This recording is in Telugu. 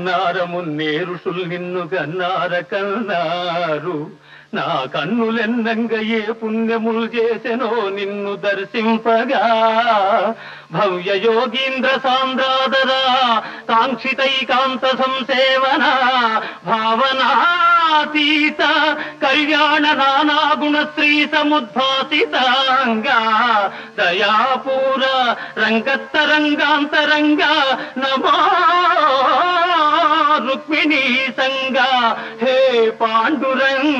నారమున్నే ఋషులు నిన్ను గన్నార కన్నారు నా కన్నులెన్నంగ ఏ పుణ్యములు చేసెనో నిన్ను దర్శింపగా భవ్య యోగీంద్ర సాంద్రాదరా కాంక్షితైకాంత సంసేవన భావనాతీత కళ్యాణ నానాగుణ శ్రీ సముద్భాసితాంగా దయాపూర రంగత్తరంగాంతరంగ నమో రుక్మిణీ సంగా హే పాండురంగ